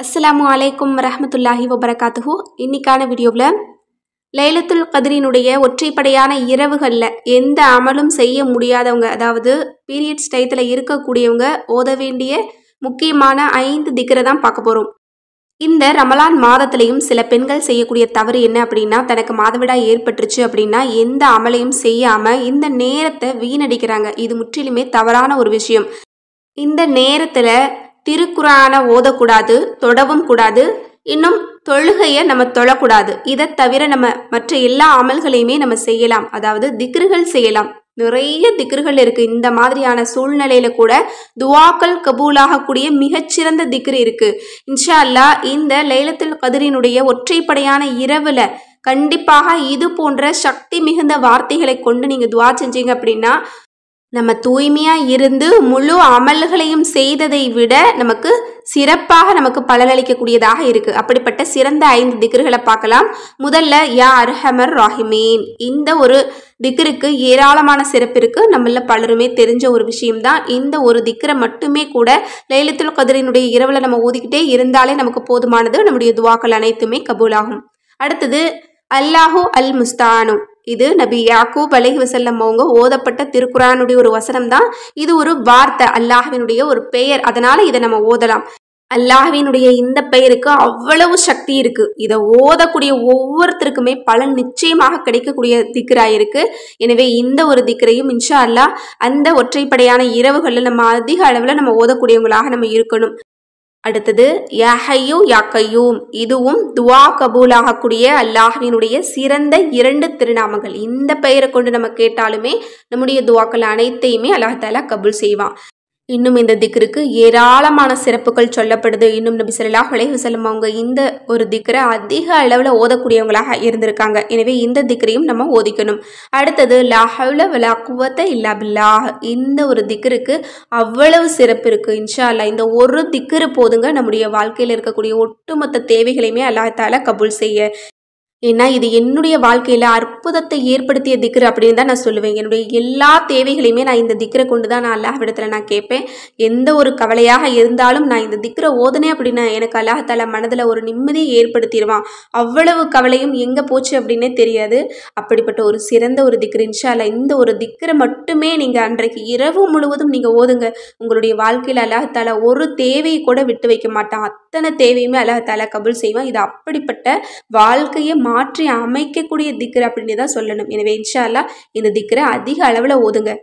அஸ்ஸலாமு அலைக்கும் வரஹ்மத்துல்லாஹி வபரகாத்துஹு இன்னைக்கான வீடியோவில் லைலத்துல் கதிரினுடைய ஒற்றைப்படையான இரவுகளில் எந்த அமலும் செய்ய முடியாதவங்க அதாவது பீரியட்ஸ் டயத்தில் இருக்கக்கூடியவங்க ஓத வேண்டிய முக்கியமான ஐந்து திக்கரை தான் பார்க்க போகிறோம் இந்த ரமலான் மாதத்திலையும் சில பெண்கள் செய்யக்கூடிய தவறு என்ன அப்படின்னா தனக்கு மாதவிடாய் ஏற்பட்டுருச்சு அப்படின்னா எந்த அமலையும் செய்யாமல் இந்த நேரத்தை வீணடிக்கிறாங்க இது முற்றிலுமே தவறான ஒரு விஷயம் இந்த நேரத்தில் திருக்குறானை ஓதக்கூடாது தொடவும் கூடாது இன்னும் தொழுகையை நம்ம தொழக்கூடாது இதை தவிர நம்ம மற்ற எல்லா அமல்களையுமே நம்ம செய்யலாம் அதாவது திக்ருகள் செய்யலாம் நிறைய திக்ருகள் இருக்கு இந்த மாதிரியான சூழ்நிலையில கூட துவாக்கள் கபூலாகக்கூடிய மிகச்சிறந்த திக்ரு இருக்கு இன்ஷா அல்லா இந்த லைலத்துல் கதிரினுடைய ஒற்றைப்படையான இரவுல கண்டிப்பாக இது போன்ற சக்தி மிகுந்த வார்த்தைகளை கொண்டு நீங்க துவா செஞ்சீங்க அப்படின்னா நம்ம தூய்மையா இருந்து முழு அமல்களையும் செய்ததை விட நமக்கு சிறப்பாக நமக்கு பலனளிக்கக்கூடியதாக இருக்கு அப்படிப்பட்ட சிறந்த ஐந்து திக்ருகளை பார்க்கலாம் முதல்ல யா அர்ஹமர் ராஹிமீன் இந்த ஒரு திக்ருக்கு ஏராளமான சிறப்பு இருக்கு நம்மள பலருமே தெரிஞ்ச ஒரு விஷயம்தான் இந்த ஒரு திக்ரை மட்டுமே கூட லைலத்துல் கதிரினுடைய இரவுல நம்ம ஓதிக்கிட்டே இருந்தாலே நமக்கு போதுமானது நம்முடைய துவாக்கள் அனைத்துமே கபூலாகும் அடுத்தது அல்லாஹூ அல் முஸ்தானு இது நபி யாக்கூப் அலைஹி வசல்லம் அவங்க ஓதப்பட்ட திருக்குறானுடைய ஒரு வசனம் தான் இது ஒரு வார்த்தை அல்லாஹ்வினுடைய ஒரு பெயர் அதனால இதை நம்ம ஓதலாம் அல்லாஹ்வினுடைய இந்த பெயருக்கு அவ்வளவு சக்தி இருக்கு இதை ஓதக்கூடிய ஒவ்வொருத்தருக்குமே பலன் நிச்சயமாக கிடைக்கக்கூடிய திக்ரா இருக்கு எனவே இந்த ஒரு திக்ரையும் இன்ஷா அல்லாஹ் அந்த ஒற்றைப்படையான இரவுகளில் நம்ம அதிக அளவில் நம்ம ஓதக்கூடியவங்களாக நம்ம இருக்கணும் அடுத்தது யஹையு யாக்கையூம் இதுவும் துவா கபூலாகக்கூடிய அல்லாஹ்வினுடைய சிறந்த இரண்டு திருநாமங்கள் இந்த பெயரை கொண்டு நம்ம கேட்டாலுமே நம்முடைய துவாக்கள் அனைத்தையுமே அல்லாஹாலா கபூல் செய்வான் இன்னும் இந்த திக்ருக்கு ஏராளமான சிறப்புகள் சொல்லப்படுது இன்னும் நபி ஸல்லல்லாஹு அலைஹி வஸல்லம் அவங்க இந்த ஒரு திக்ரை அதிக அளவில் ஓதக்கூடியவங்களாக இருந்திருக்காங்க எனவே இந்த திக்ரையும் நம்ம ஓதிக்கணும் அடுத்தது லா ஹவ்ல வலா குவத்த இல்லா பில்லாஹ் இந்த ஒரு திக்ருக்கு அவ்வளவு சிறப்பு இருக்குது இன்ஷா அல்லா இந்த ஒரு திக்ரு போதுங்க நம்முடைய வாழ்க்கையில் இருக்கக்கூடிய ஒட்டுமொத்த தேவைகளையுமே அல்லாஹால கபூல் செய்ய ஏன்னா இது என்னுடைய வாழ்க்கையில் அற்புதத்தை ஏற்படுத்திய திக்ரு அப்படின்னு தான் நான் சொல்லுவேன் என்னுடைய எல்லா தேவைகளையுமே நான் இந்த திக்ரை கொண்டு தான் நான் அல்லாஹ்விடத்தில் நான் கேட்பேன் எந்த ஒரு கவலையாக இருந்தாலும் நான் இந்த திக்ரை ஓதுனேன் அப்படின்னா எனக்கு அல்லாஹால மனதில் ஒரு நிம்மதியை ஏற்படுத்திடுவான் அவ்வளவு கவலையும் எங்கே போச்சு அப்படின்னே தெரியாது அப்படிப்பட்ட ஒரு சிறந்த ஒரு திக்ரு இன்ஷால்லா இந்த ஒரு திக்ரை மட்டுமே நீங்கள் அன்றைக்கு இரவு முழுவதும் நீங்கள் ஓதுங்க உங்களுடைய வாழ்க்கையில் அல்லாஹால ஒரு தேவையை கூட விட்டு வைக்க மாட்டான் அத்தனை தேவையுமே அல்லாஹால கபுல் செய்வான் இது அப்படிப்பட்ட வாழ்க்கையை மாற்றி அமைக்கக்கூடிய திக்ரு அப்படின்னு தான் சொல்லணும் எனவே இன்ஷா அல்லா இந்த திக்ரை அதிக அளவில் ஓதுங்க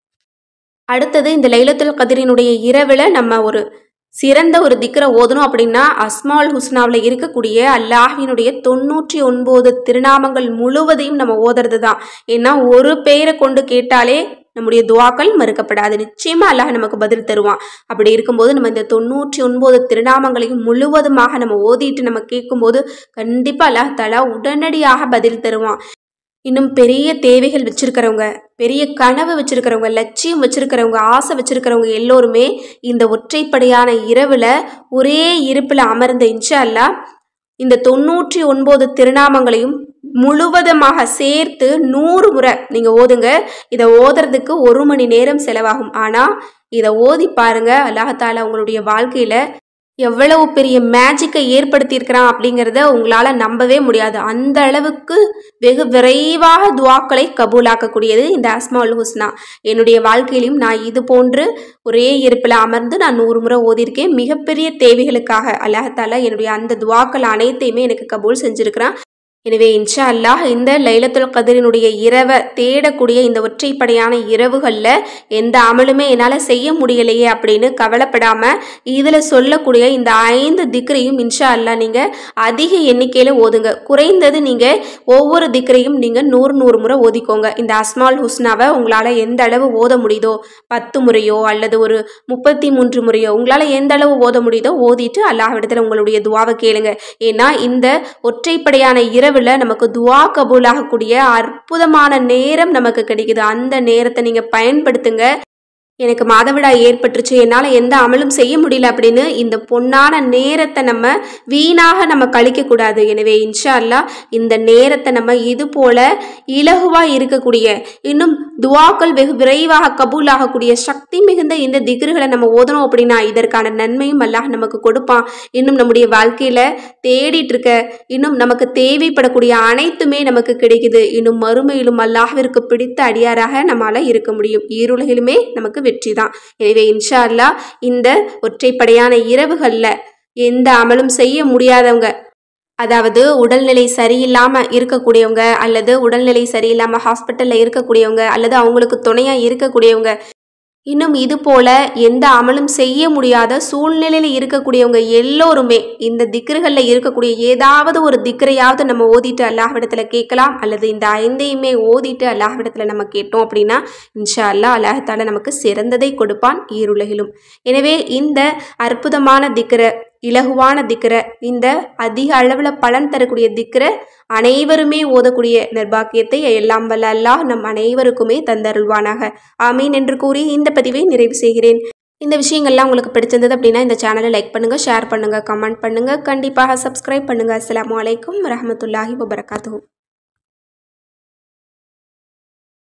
அடுத்தது இந்த லைலத்துல் கதிரினுடைய இரவில் நம்ம ஒரு சிறந்த ஒரு திக்ரை ஓதணும் அப்படின்னா அஸ்மால் ஹுஸ்னாவில் இருக்கக்கூடிய அல்லாஹினுடைய தொண்ணூற்றி ஒன்பது திருநாமங்கள் முழுவதையும் நம்ம ஓதுறது தான் ஏன்னா ஒரு பெயரை கொண்டு கேட்டாலே நம்முடைய துவாக்கள் மறுக்கப்படாது நிச்சயமா அல்லாஹ் நமக்கு பதில் தருவான் அப்படி இருக்கும்போது நம்ம இந்த தொண்ணூற்றி ஒன்பது திருநாமங்களையும் முழுவதுமாக நம்ம ஓதிட்டு நம்ம கேட்கும்போது கண்டிப்பாக அல்லாஹ் தாலா உடனடியாக பதில் தருவான் இன்னும் பெரிய தேவைகள் வச்சிருக்கிறவங்க பெரிய கனவு வச்சிருக்கிறவங்க லட்சியம் வச்சிருக்கிறவங்க ஆசை வச்சிருக்கிறவங்க எல்லோருமே இந்த ஒற்றைப்படையான இரவில் ஒரே இருப்பில் அமர்ந்த இன்ஷா அல்லா இந்த தொண்ணூற்றி ஒன்பது திருநாமங்களையும் முழுவதுமாக சேர்த்து நூறு முறை நீங்கள் ஓதுங்க இதை ஓதுறதுக்கு ஒரு மணி நேரம் செலவாகும் ஆனால் இதை ஓதி பாருங்க அல்லாஹால உங்களுடைய வாழ்க்கையில் எவ்வளவு பெரிய மேஜிக்கை ஏற்படுத்தியிருக்கிறான் அப்படிங்கிறத உங்களால் நம்பவே முடியாது அந்த அளவுக்கு வெகு விரைவாக துவாக்களை கபூலாக்கக்கூடியது இந்த அஸ்மால் ஹுஸ்னா என்னுடைய வாழ்க்கையிலும் நான் இது போன்று ஒரே இருப்பில் அமர்ந்து நான் நூறு முறை ஓதியிருக்கேன் மிகப்பெரிய தேவைகளுக்காக அல்லாஹால என்னுடைய அந்த துவாக்கள் அனைத்தையுமே எனக்கு கபூல் செஞ்சுருக்கிறான் எனவே இன்ஷா அல்லாஹ் இந்த லைலத்துல் கதிரினுடைய இரவை தேடக்கூடிய இந்த ஒற்றைப்படையான இரவுகளில் எந்த அமலுமே என்னால் செய்ய முடியலையே அப்படின்னு கவலைப்படாமல் இதில் சொல்லக்கூடிய இந்த ஐந்து திக்ரையும் இன்ஷா அல்லா நீங்கள் அதிக எண்ணிக்கையில் ஓதுங்க குறைந்தது நீங்கள் ஒவ்வொரு திக்ரையும் நீங்கள் நூறு நூறு முறை ஓதிக்கோங்க இந்த அஸ்மால் ஹுஸ்னாவை உங்களால் எந்த அளவு ஓத முடியுதோ பத்து முறையோ அல்லது ஒரு முப்பத்தி மூன்று முறையோ உங்களால் எந்த அளவு ஓத முடியுதோ ஓதிட்டு அல்லாஹ்விடத்தில் உங்களுடைய துவாவை கேளுங்க ஏன்னா இந்த ஒற்றைப்படையான இரவு இரவில் நமக்கு துவா கபூலாகக்கூடிய அற்புதமான நேரம் நமக்கு கிடைக்குது அந்த நேரத்தை நீங்கள் பயன்படுத்துங்க எனக்கு மாதவிடாய் ஏற்பட்டுருச்சு என்னால் எந்த அமலும் செய்ய முடியல அப்படின்னு இந்த பொன்னான நேரத்தை நம்ம வீணாக நம்ம கழிக்கக்கூடாது எனவே இன்ஷா அல்லா இந்த நேரத்தை நம்ம இது போல இலகுவாக இருக்கக்கூடிய இன்னும் துவாக்கள் வெகு விரைவாக கபூல் ஆகக்கூடிய சக்தி மிகுந்த இந்த திக்ருகளை நம்ம ஓதணும் அப்படின்னா இதற்கான நன்மையும் அல்லாஹ் நமக்கு கொடுப்பான் இன்னும் நம்முடைய வாழ்க்கையில் தேடிட்டு இருக்க இன்னும் நமக்கு தேவைப்படக்கூடிய அனைத்துமே நமக்கு கிடைக்குது இன்னும் மறுமையிலும் அல்லாஹ்விற்கு பிடித்த அடியாராக நம்மளால் இருக்க முடியும் ஈருலகிலுமே நமக்கு வெற்றி தான் எனவே இன்ஷா அல்லா இந்த ஒற்றைப்படையான இரவுகளில் எந்த அமலும் செய்ய முடியாதவங்க அதாவது உடல்நிலை சரியில்லாமல் இருக்கக்கூடியவங்க அல்லது உடல்நிலை சரியில்லாமல் ஹாஸ்பிட்டலில் இருக்கக்கூடியவங்க அல்லது அவங்களுக்கு துணையாக இருக்கக்கூடியவங்க இன்னும் இது போல எந்த அமலும் செய்ய முடியாத சூழ்நிலையில் இருக்கக்கூடியவங்க எல்லோருமே இந்த திக்ருகளில் இருக்கக்கூடிய ஏதாவது ஒரு திக்ரையாவது நம்ம ஓதிட்டு அல்லாஹ்விடத்தில் கேட்கலாம் அல்லது இந்த ஐந்தையுமே ஓதிட்டு அல்லாஹ்விடத்தில் நம்ம கேட்டோம் அப்படின்னா இன்ஷா அல்லா அல்லாஹால நமக்கு சிறந்ததை கொடுப்பான் ஈருலகிலும் எனவே இந்த அற்புதமான திக்ரை இலகுவான திக்ரை இந்த அதிக அளவில் பலன் தரக்கூடிய திக்ரை அனைவருமே ஓதக்கூடிய நிர்பாக்கியத்தை எல்லாம் வல்ல அல்லாஹ் நம் அனைவருக்குமே தந்தருள்வானாக ஆமீன் என்று கூறி இந்த பதிவை நிறைவு செய்கிறேன் இந்த விஷயங்கள்லாம் உங்களுக்கு பிடிச்சிருந்தது அப்படின்னா இந்த சேனலை லைக் பண்ணுங்கள் ஷேர் பண்ணுங்கள் கமெண்ட் பண்ணுங்கள் கண்டிப்பாக சப்ஸ்கிரைப் பண்ணுங்கள் அஸ்லாம் வலைக்கம் வரமத்துல்லாஹி வபரகாத்து